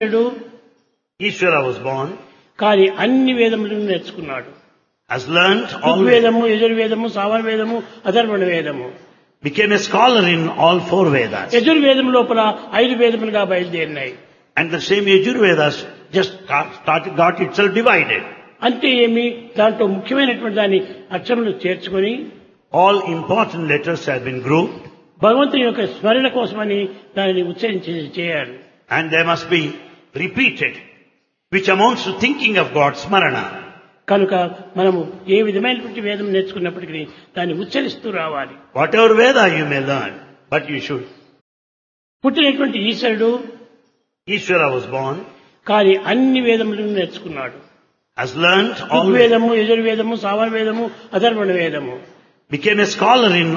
ఈశ్వరుడు Ishvara was born, కానీ అన్ని వేదములను నేర్చుకున్నాడు has learnt all, ఋగ్వేదము యజుర్వేదము సామవేదము అధర్వణ వేదము became a scholar in all four Vedas. యజుర్వేదం లోపల ఐదు వేదములుగా బయలుదేరినాయి And the same Yajurvedas just got, started, got itself divided. అంటే ఏమి దాంట్లో ముఖ్యమైనటువంటి దాన్ని అక్షరములు చేర్చుకొని All important letters have been grouped భగవంతుని యొక్క స్మరణ కోసమని దానిని ఉచ్చరించి చేయాలి and they must be repeated, which amounts to thinking of God, Smarana. కనుక మనము ఏ విధమైనటువంటి వేదం నేర్చుకున్నప్పటికీ దాన్ని ఉచ్చరిస్తూ రావాలి Whatever Veda you may learn, but you should. పుట్టినటువంటి ఈశ్వరుడు Ishvara was born, కానీ అన్ని వేదములను నేర్చుకున్నాడు has learnt all, ఋగ్వేదము యజుర్వేదము సామవేదము అధర్వణ వేదము became a scholar in